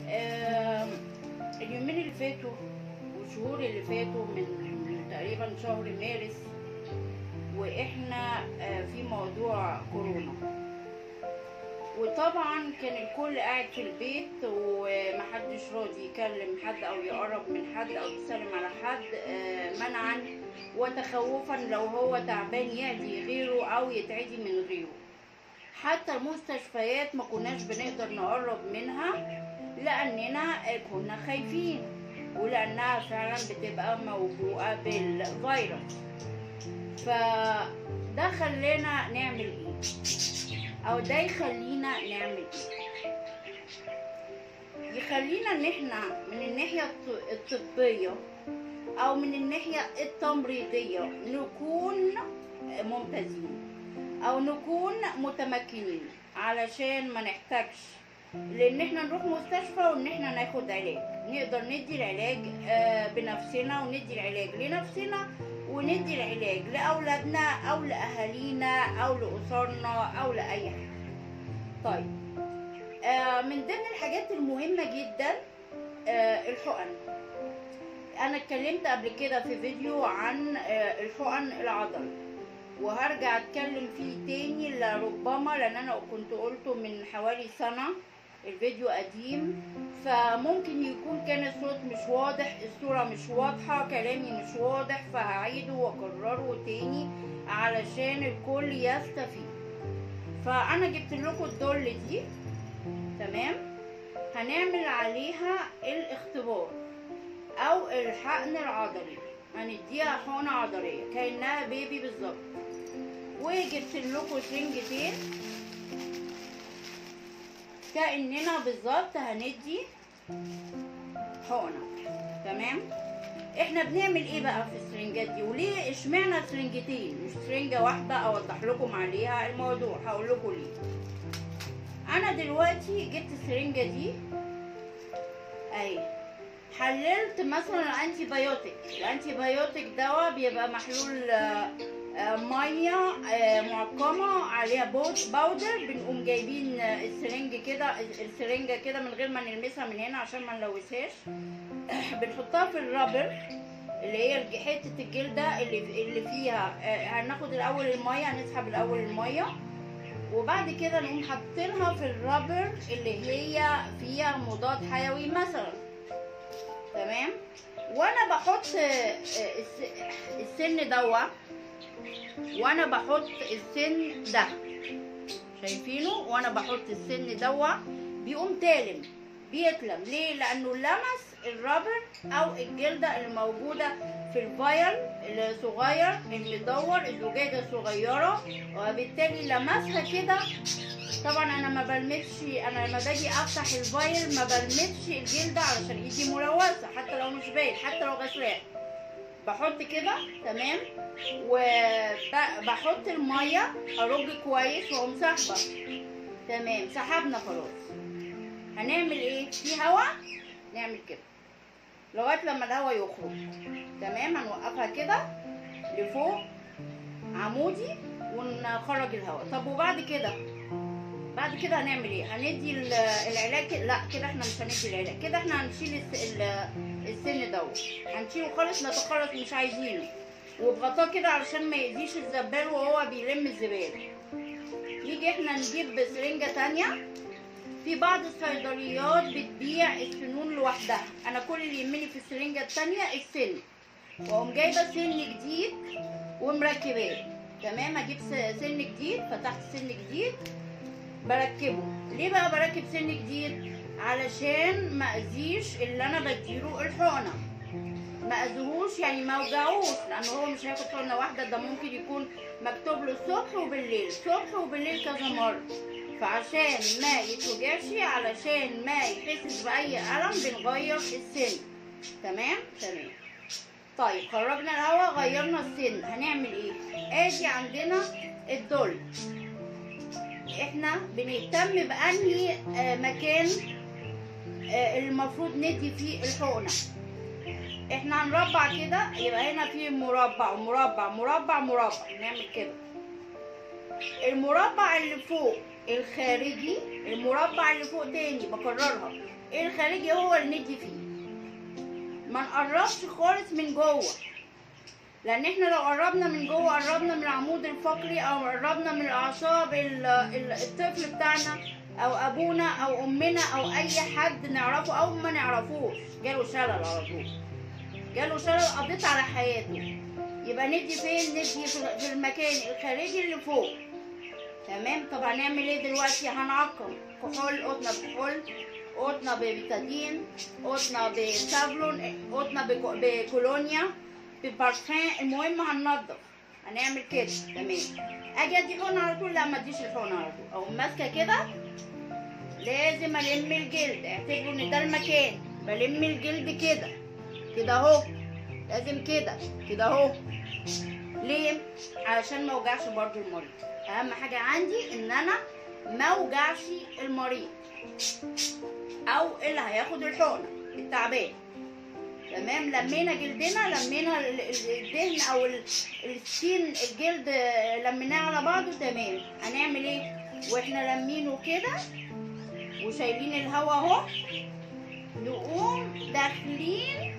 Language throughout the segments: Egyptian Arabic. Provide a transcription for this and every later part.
آم، اليومين اللي فاتوا والشهور اللي فاتوا من من تقريبا شهر مارس واحنا آه، في موضوع كورونا وطبعا كان الكل قاعد في البيت ومحدش راضي يكلم حد او يقرب من حد او يسلم على حد آه، منعا وتخوفا لو هو تعبان يعدي غيره او يتعدي من غيره حتى المستشفيات ما كناش بنقدر نقرب منها لاننا كنا خايفين ولانها فعلا بتبقى موبوءه بالفيروس فده خلانا نعمل ايه او ده يخلينا نعمل ايه يخلينا ان احنا من الناحيه الط- الطبيه او من الناحيه التمريضيه نكون ممتازين او نكون متمكنين علشان ما نحتاجش لان احنا نروح مستشفى وان احنا ناخد علاج نقدر ندي العلاج آه، بنفسنا وندي العلاج لنفسنا وندي العلاج لاولادنا او لاهالينا او لاسرنا او لاي حد طيب آه، من ضمن الحاجات المهمه جدا آه، الحقن انا اتكلمت قبل كده في فيديو عن آه، الحقن العضلي وهرجع اتكلم فيه تاني لربما لان انا كنت قلته من حوالي سنة الفيديو قديم فممكن يكون كان الصوت مش واضح الصورة مش واضحة كلامي مش واضح فهعيده واكرره تاني علشان الكل يستفيد فانا جبت لكم الدول دي تمام هنعمل عليها الاختبار او الحقن العضلي هنديها حقنة عضلية كأنها بيبي بالظبط وجبت لكم سنجتين كأننا بالظبط هندي حقنة تمام احنا بنعمل ايه بقى في السرنجات دي وليه اشمعنى سرنجتين مش سرنجة واحدة اوضح لكم عليها الموضوع هقول لكم ليه انا دلوقتي جبت السرنجة دي اهي حللت مثلا الانتي بايوتيك الانتي بايوتيك دواء بيبقى محلول آه، آه، ميه آه، معقمه عليها بود باودر بنقوم جايبين آه، السرنج كده السرنجه كده من غير ما نلمسها من هنا عشان ما نلوثهاش بنحطها في الرابر اللي هي الج- حته الجلده اللي اللي فيها آه، هناخد الاول الميه هنسحب الاول الميه وبعد كده نقوم حاطينها في الرابر اللي هي فيها مضاد حيوي مثلا تمام وانا بحط آه، الس- السن دوا وانا بحط السن ده شايفينه وانا بحط السن دوا بيقوم تالم بيتلم ليه لانه لمس الرابر او الجلده اللي موجوده في الفايل الصغير المدور الزجاجه الصغيره وبالتالي لمسها كده طبعا انا ما بلمسش انا لما باجي افتح الفايل ما بلمسش الجلده علشان ايدي ملوثه حتى لو مش باين حتى لو غسلاه بحط كده تمام وبحط الميه ارج كويس واقوم سحبه تمام سحبنا خلاص هنعمل ايه في هوا نعمل كده لغايه لما الهوا يخرج تمام هنوقفها كده لفوق عمودي ونخرج الهواء طب وبعد كده بعد كده هنعمل ايه هندي ال- العلاج كده- لا كده احنا مش هندي العلاج كده احنا هنشيل الس- ال- السن دوت هنشيله خالص نتخلص مش عايزينه وبغطاه كده علشان ما يأذيش الزبال وهو بيلم الزبالة نيجي احنا نجيب سرنجة تانية في بعض الصيدليات بتبيع السنون لوحدها انا كل اللي يهمني في السرنجة التانية السن واقوم جايبة سن جديد ومركباه تمام اجيب س- سن جديد فتحت سن جديد بركبه ليه بقى بركب سن جديد علشان ما اذيش اللي انا بديله الحقنه ما اذيهوش يعني ما اوجعوش لان هو مش هياخد حقنه واحده ده ممكن يكون مكتوب له الصبح وبالليل الصبح وبالليل كذا مره فعشان ما يتوجعش علشان ما يحسش باي الم بنغير السن تمام تمام طيب خرجنا الهواء غيرنا السن هنعمل ايه ادي عندنا الدل احنا بنهتم بانهي آه، مكان آه، المفروض ندي فيه الحقنه احنا هنربع كده يبقى هنا في مربع ومربع مربع مربع نعمل كده المربع اللي فوق الخارجي المربع اللي فوق تاني بكررها الخارجي هو اللي ندي فيه ما نقربش خالص من جوه لان احنا لو قربنا من جوه قربنا من العمود الفقري او قربنا من الاعصاب ال- ال- الطفل بتاعنا او ابونا او امنا او اي حد نعرفه او ما نعرفوش جاله شلل على طول جاله شلل قضيت على حياته يبقى ندي فين ندي في في المكان الخارجي اللي فوق تمام طب هنعمل ايه دلوقتي هنعقم كحول قطنه بكحول قطنه ببيتادين قطنه بسافلون قطنه بكو- بكولونيا ببارفان المهم هننضف هنعمل كده تمام اجي ادي حقنه على طول لا ما اديش الحقنه على طول او ماسكه كده لازم الم الجلد اعتبروا ان ده المكان بلم الجلد كده كده اهو لازم كده كده اهو ليه علشان ما اوجعش برضو المريض اهم حاجه عندي ان انا ما اوجعش المريض او اللي هياخد الحقنه التعبان تمام لمينا جلدنا لمينا ال- ال- الدهن او ال- السكين الجلد لميناه على بعضه تمام هنعمل ايه واحنا لمينه كده وشايلين الهوا اهو نقوم داخلين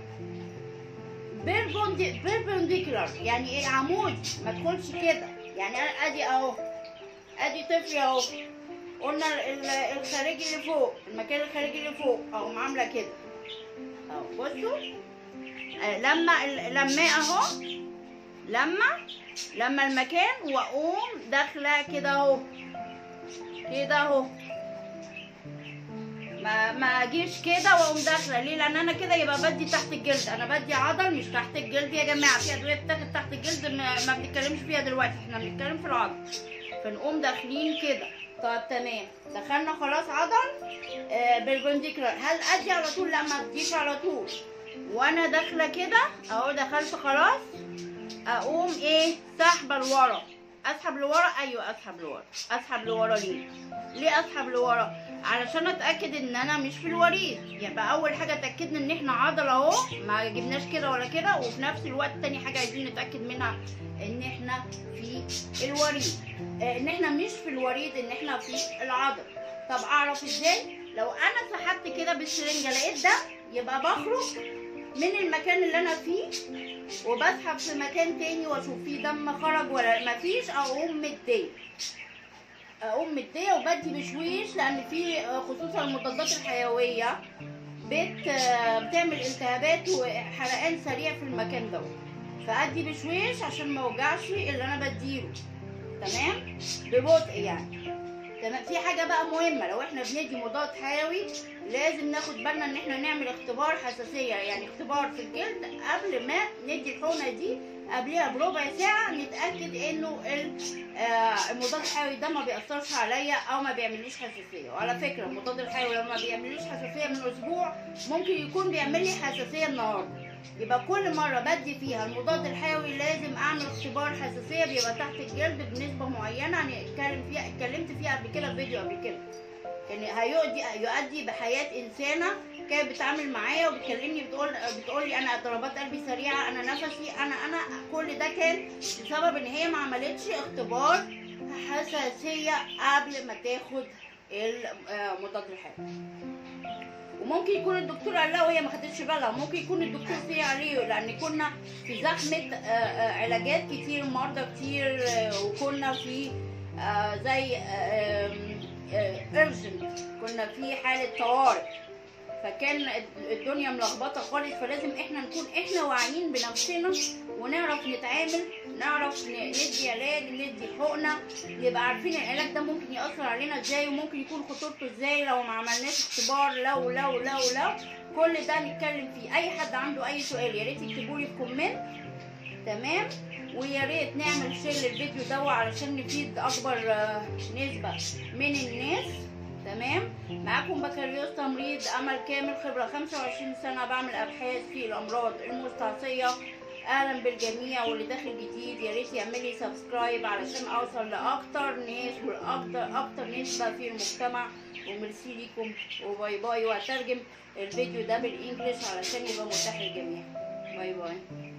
بيربنديكولار يعني ايه عمود ما تدخلش كده يعني أنا ادي اهو ادي طفل اهو قلنا ال- ال- الخارجي اللي فوق المكان الخارجي اللي فوق اهو عامله كده اهو بصوا آه، لما ال- لما اهو لما لما المكان واقوم داخله كده اهو كده اهو ما ما اجيش كده واقوم داخله ليه لان انا كده يبقى بدي تحت الجلد انا بدي عضل مش تحت الجلد يا جماعه في ادويه بتاخد تحت الجلد ما, ما بنتكلمش فيها دلوقتي احنا بنتكلم في العضل فنقوم داخلين كده طب تمام دخلنا خلاص عضل آه بالبنديكولار هل ادي على طول لا ما اديش على طول وانا داخله كده اهو دخلت خلاص اقوم ايه سحبه لورا اسحب لورا ايوه اسحب لورا اسحب لورا ليه ليه اسحب لورا علشان اتاكد ان انا مش في الوريد يبقى اول حاجه اتاكدنا ان احنا عضله اهو ما جبناش كده ولا كده وفي نفس الوقت تاني حاجه عايزين نتاكد منها ان احنا في الوريد آه، ان احنا مش في الوريد ان احنا في العضل طب اعرف ازاي لو انا سحبت كده بالسرنجه لقيت ده يبقى بخرج من المكان اللي انا فيه وبسحب في مكان تاني واشوف فيه دم خرج ولا مفيش اقوم مديه اقوم مديه وبدي بشويش لان في خصوصا المضادات الحيويه بت بتعمل التهابات وحرقان سريع في المكان ده فادي بشويش عشان ما اوجعش اللي انا بديله تمام ببطء يعني تمام في حاجه بقى مهمه لو احنا بندي مضاد حيوي لازم ناخد بالنا ان احنا نعمل اختبار حساسيه يعني اختبار في الجلد قبل ما ندي الحقنه دي قبلها بربع ساعه نتاكد انه ال- آه، المضاد الحيوي ده ما بيأثرش عليا او ما بيعمليش حساسيه وعلى فكره المضاد الحيوي لما بيعمليش حساسيه من اسبوع ممكن يكون بيعمل لي حساسيه النهارده يبقى كل مره بدي فيها المضاد الحيوي لازم اعمل اختبار حساسيه بيبقى تحت الجلد بنسبه معينه هنتكلم فيها اتكلمت فيها قبل كده في فيديو قبل كده كان هيؤدي يؤدي بحياه انسانه كانت بتتعامل معايا وبتكلمني بتقول بتقول لي انا ضربات قلبي سريعه انا نفسي انا انا كل ده كان بسبب ان هي ما عملتش اختبار حساسيه قبل ما تاخد المضاد الحيوي وممكن يكون الدكتور قال لها وهي ما خدتش بالها ممكن يكون الدكتور سيء عليه لان كنا في زحمه آه، آه، علاجات كتير مرضى كتير آه، وكنا في آه، زي ارجنت كنا في حاله طوارئ فكان الدنيا ملخبطه خالص فلازم احنا نكون احنا واعيين بنفسنا ونعرف نتعامل نعرف ن- ندي علاج ندي حقنه يبقى عارفين العلاج ده ممكن ياثر علينا ازاي وممكن يكون خطورته ازاي لو ما عملناش اختبار لو لو لو لو كل ده نتكلم فيه اي حد عنده اي سؤال يا ريت يكتبوا لي في كومنت تمام ويا ريت نعمل شير للفيديو ده علشان نفيد اكبر آه، نسبه من الناس تمام معاكم بكالوريوس تمريض امل كامل خبره 25 سنه بعمل ابحاث في الامراض المستعصيه اهلا بالجميع واللي داخل جديد يا ريت يعمل لي سبسكرايب علشان اوصل لاكتر ناس واكتر اكتر نسبه في المجتمع وميرسي ليكم وباي باي وهترجم الفيديو ده بالانجلش علشان يبقى متاح للجميع باي باي